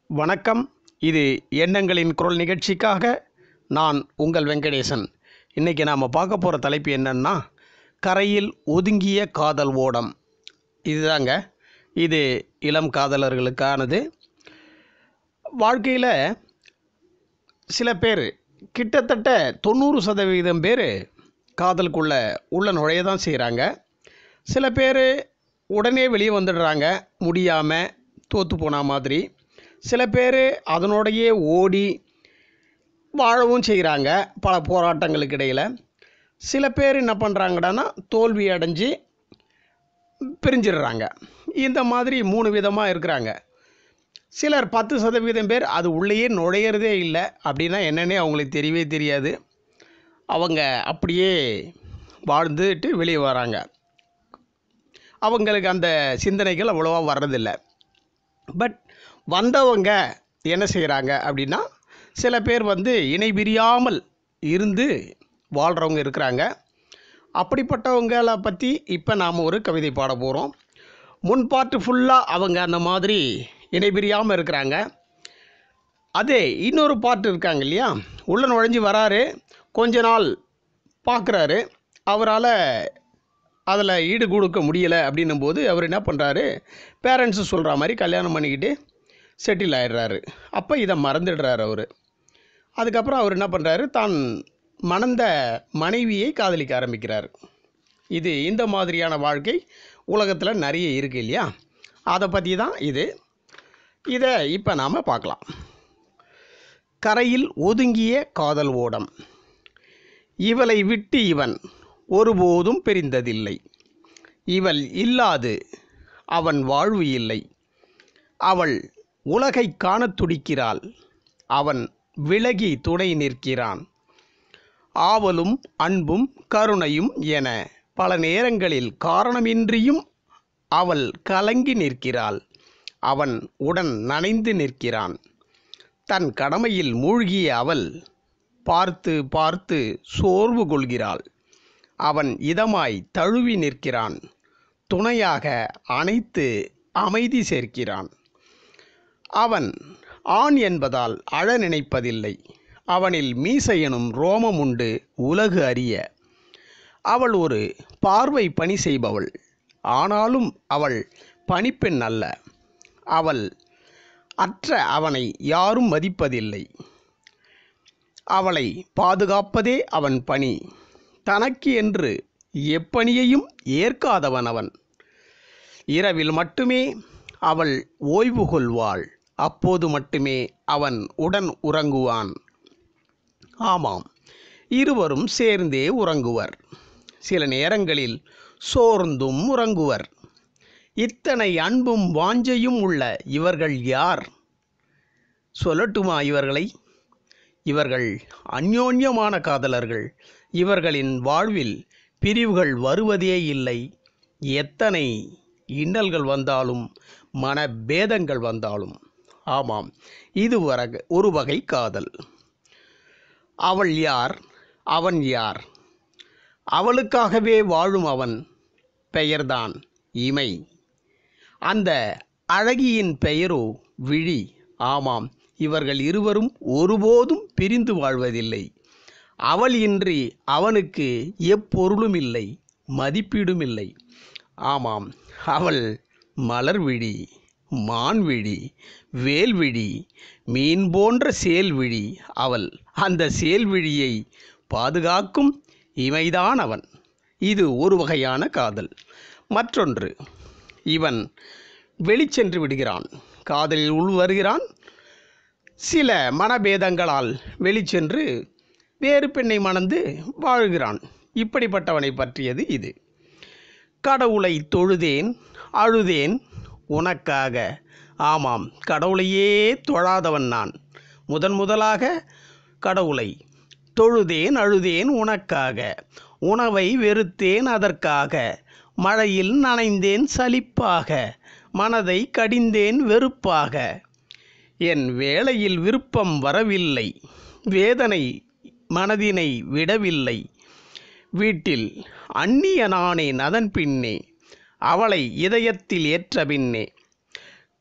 வணக்கம் இது எண்ணங்களின் குரல் நிகழ்ச்சிக்காக நான் உங்கள் வெங்கடேசன் இன்றைக்கி நாம் பார்க்க போகிற தலைப்பு என்னன்னா கரையில் ஒதுங்கிய காதல் ஓடம் இதுதாங்க இது இளம் காதலர்களுக்கானது வாழ்க்கையில் சில பேர் கிட்டத்தட்ட தொண்ணூறு சதவீதம் பேர் காதலுக்குள்ளே உள்ள நுழைய தான் செய்கிறாங்க சில பேர் உடனே வெளியே வந்துடுறாங்க முடியாமல் தோற்று போன மாதிரி சில பேர் அதனோடையே ஓடி வாழவும் செய்கிறாங்க பல போராட்டங்களுக்கு இடையில் சில பேர் என்ன பண்ணுறாங்கடான்னா தோல்வி அடைஞ்சு பிரிஞ்சிடுறாங்க இந்த மாதிரி மூணு விதமாக இருக்கிறாங்க சிலர் பத்து சதவீதம் பேர் அது உள்ளேயே நுழையிறதே இல்லை அப்படின்னா என்னன்னே அவங்களுக்கு தெரியவே தெரியாது அவங்க அப்படியே வாழ்ந்துட்டு வெளியே வராங்க அவங்களுக்கு அந்த சிந்தனைகள் அவ்வளோவா வர்றதில்லை பட் வந்தவங்க என்ன செய்கிறாங்க அப்படின்னா சில பேர் வந்து இணை பிரியாமல் இருந்து வாழ்கிறவங்க இருக்கிறாங்க அப்படிப்பட்டவங்களை பற்றி இப்போ நாம் ஒரு கவிதை பாட போகிறோம் முன் பாட்டு ஃபுல்லாக அவங்க அந்த மாதிரி இணை பிரியாமல் இருக்கிறாங்க அதே இன்னொரு பாட்டு இருக்காங்க இல்லையா உள்ள நுழைஞ்சு வராரு கொஞ்ச நாள் பார்க்குறாரு அவரால் அதில் ஈடு கொடுக்க முடியலை அப்படின்னும் போது அவர் என்ன பண்ணுறாரு பேரண்ட்ஸு சொல்கிற மாதிரி கல்யாணம் பண்ணிக்கிட்டு செட்டில் ஆயிடுறாரு அப்போ இதை மறந்துடுறாரு அவர் அதுக்கப்புறம் அவர் என்ன பண்ணுறாரு தான் மணந்த மனைவியை காதலிக்க ஆரம்பிக்கிறார் இது இந்த மாதிரியான வாழ்க்கை உலகத்தில் நிறைய இருக்குது இல்லையா அதை பற்றி தான் இது இதை இப்போ நாம் பார்க்கலாம் கரையில் ஒதுங்கிய காதல் ஓடம் இவளை விட்டு இவன் ஒருபோதும் பிரிந்ததில்லை இவள் இல்லாது அவன் வாழ்வு இல்லை அவள் உலகை காணத் துடிக்கிறாள் அவன் விலகி துணை நிற்கிறான் ஆவலும் அன்பும் கருணையும் என பல நேரங்களில் காரணமின்றியும் அவள் கலங்கி நிற்கிறாள் அவன் உடன் நனைந்து நிற்கிறான் தன் கடமையில் மூழ்கிய அவள் பார்த்து பார்த்து சோர்வு கொள்கிறாள் அவன் இதமாய் தழுவி நிற்கிறான் துணையாக அணைத்து அமைதி சேர்க்கிறான் அவன் ஆண் என்பதால் அழ நினைப்பதில்லை அவனில் மீசையனும் ரோமம் உண்டு உலகு அறிய அவள் ஒரு பார்வை பணி செய்பவள் ஆனாலும் அவள் பணிப்பெண் அல்ல அவள் அற்ற அவனை யாரும் மதிப்பதில்லை அவளை பாதுகாப்பதே அவன் பணி தனக்கு என்று எப்பணியையும் ஏற்காதவன் அவன் இரவில் மட்டுமே அவள் ஓய்வு கொள்வாள் அப்போது மட்டுமே அவன் உடன் உறங்குவான் ஆமாம் இருவரும் சேர்ந்தே உறங்குவர் சில நேரங்களில் சோர்ந்தும் உறங்குவர் இத்தனை அன்பும் வாஞ்சையும் உள்ள இவர்கள் யார் சொல்லட்டுமா இவர்களை இவர்கள் அந்யோன்யமான காதலர்கள் இவர்களின் வாழ்வில் பிரிவுகள் வருவதே இல்லை எத்தனை இன்னல்கள் வந்தாலும் மனபேதங்கள் வந்தாலும் ஆமாம் இது வர ஒரு வகை காதல் அவள் யார் அவன் யார் அவளுக்காகவே வாழும் அவன் பெயர்தான் இமை அந்த அழகியின் பெயரோ விழி ஆமாம் இவர்கள் இருவரும் ஒருபோதும் பிரிந்து வாழ்வதில்லை அவள் இன்றி அவனுக்கு எப்பொருளும் இல்லை மதிப்பீடும் இல்லை ஆமாம் அவள் மலர்விழி மான்விழி வேல்விழி மீன் போன்ற சேல்விழி அவள் அந்த சேல்விழியை பாதுகாக்கும் இமைதான் அவன் இது ஒரு வகையான காதல் மற்றொன்று இவன் வெளிச்சென்று விடுகிறான் காதலில் உள் வருகிறான் சில மனபேதங்களால் வெளிச்சென்று வேறு பெண்ணை மணந்து வாழ்கிறான் இப்படிப்பட்டவனை பற்றியது இது கடவுளை தொழுதேன் அழுதேன் உனக்காக ஆமாம் கடவுளையே தொழாதவன் நான் முதன் முதலாக கடவுளை தொழுதேன் அழுதேன் உனக்காக உணவை வெறுத்தேன் அதற்காக மழையில் நனைந்தேன் சலிப்பாக மனதை கடிந்தேன் வெறுப்பாக என் வேளையில் விருப்பம் வரவில்லை வேதனை மனதினை விடவில்லை வீட்டில் அந்நிய நானேன் அதன் பின்னே அவளை இதயத்தில் ஏற்ற பின்னே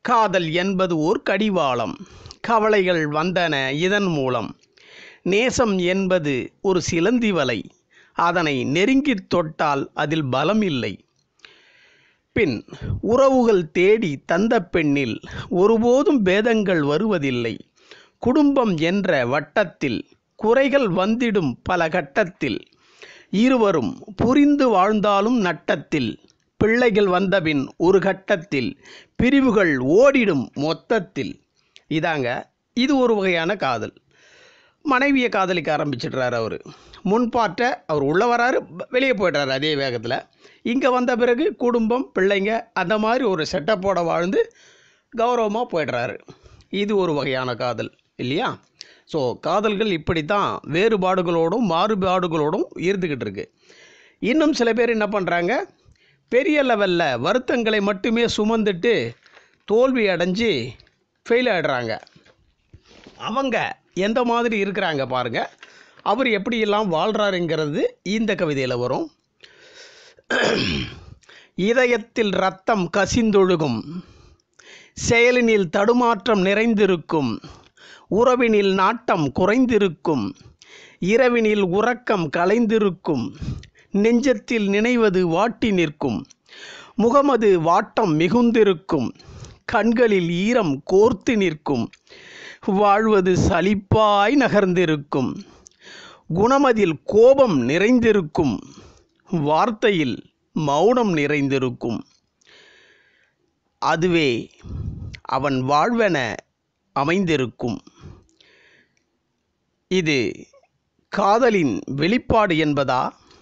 காதல் என்பது ஓர் கடிவாளம் கவலைகள் வந்தன இதன் மூலம் நேசம் என்பது ஒரு சிலந்தி வலை அதனை நெருங்கித் தொட்டால் அதில் பலம் இல்லை பின் உறவுகள் தேடி தந்த பெண்ணில் ஒருபோதும் பேதங்கள் வருவதில்லை குடும்பம் என்ற வட்டத்தில் குறைகள் வந்திடும் பல கட்டத்தில் இருவரும் புரிந்து வாழ்ந்தாலும் நட்டத்தில் பிள்ளைகள் வந்தபின் ஒரு கட்டத்தில் பிரிவுகள் ஓடிடும் மொத்தத்தில் இதாங்க இது ஒரு வகையான காதல் மனைவியை காதலிக்க ஆரம்பிச்சிடுறாரு அவர் முன்பாற்ற அவர் உள்ளே வராரு ப- வெளியே போய்டுறாரு அதே வேகத்தில் இங்கே வந்த பிறகு குடும்பம் பிள்ளைங்க அந்த மாதிரி ஒரு செட்டப்போட வாழ்ந்து கௌரவமாக போயிடுறாரு இது ஒரு வகையான காதல் இல்லையா ஸோ காதல்கள் இப்படி தான் வேறுபாடுகளோடும் மாறுபாடுகளோடும் இருந்துக்கிட்டு இருக்கு இன்னும் சில பேர் என்ன பண்ணுறாங்க பெரிய லெவலில் வருத்தங்களை மட்டுமே சுமந்துட்டு தோல்வி அடைஞ்சு ஃபெயில் ஆகிடுறாங்க அவங்க எந்த மாதிரி இருக்கிறாங்க பாருங்க அவர் எப்படியெல்லாம் வாழ்கிறாருங்கிறது இந்த கவிதையில் வரும் இதயத்தில் ரத்தம் கசிந்தொழுகும் செயலினில் தடுமாற்றம் நிறைந்திருக்கும் உறவினில் நாட்டம் குறைந்திருக்கும் இரவினில் உறக்கம் கலைந்திருக்கும் நெஞ்சத்தில் நினைவது வாட்டி நிற்கும் முகமது வாட்டம் மிகுந்திருக்கும் கண்களில் ஈரம் கோர்த்து நிற்கும் வாழ்வது சலிப்பாய் நகர்ந்திருக்கும் குணமதில் கோபம் நிறைந்திருக்கும் வார்த்தையில் மௌனம் நிறைந்திருக்கும் அதுவே அவன் வாழ்வென அமைந்திருக்கும் இது காதலின் வெளிப்பாடு என்பதா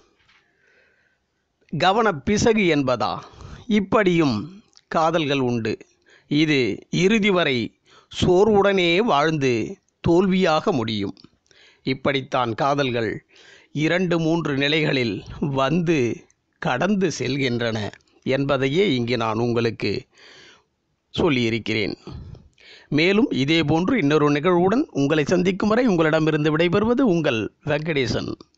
கவனப் பிசகு என்பதா இப்படியும் காதல்கள் உண்டு இது இறுதி வரை சோர்வுடனே வாழ்ந்து தோல்வியாக முடியும் இப்படித்தான் காதல்கள் இரண்டு மூன்று நிலைகளில் வந்து கடந்து செல்கின்றன என்பதையே இங்கு நான் உங்களுக்கு சொல்லியிருக்கிறேன் மேலும் இதேபோன்று இன்னொரு நிகழ்வுடன் உங்களை சந்திக்கும் வரை உங்களிடமிருந்து விடைபெறுவது உங்கள் வெங்கடேசன்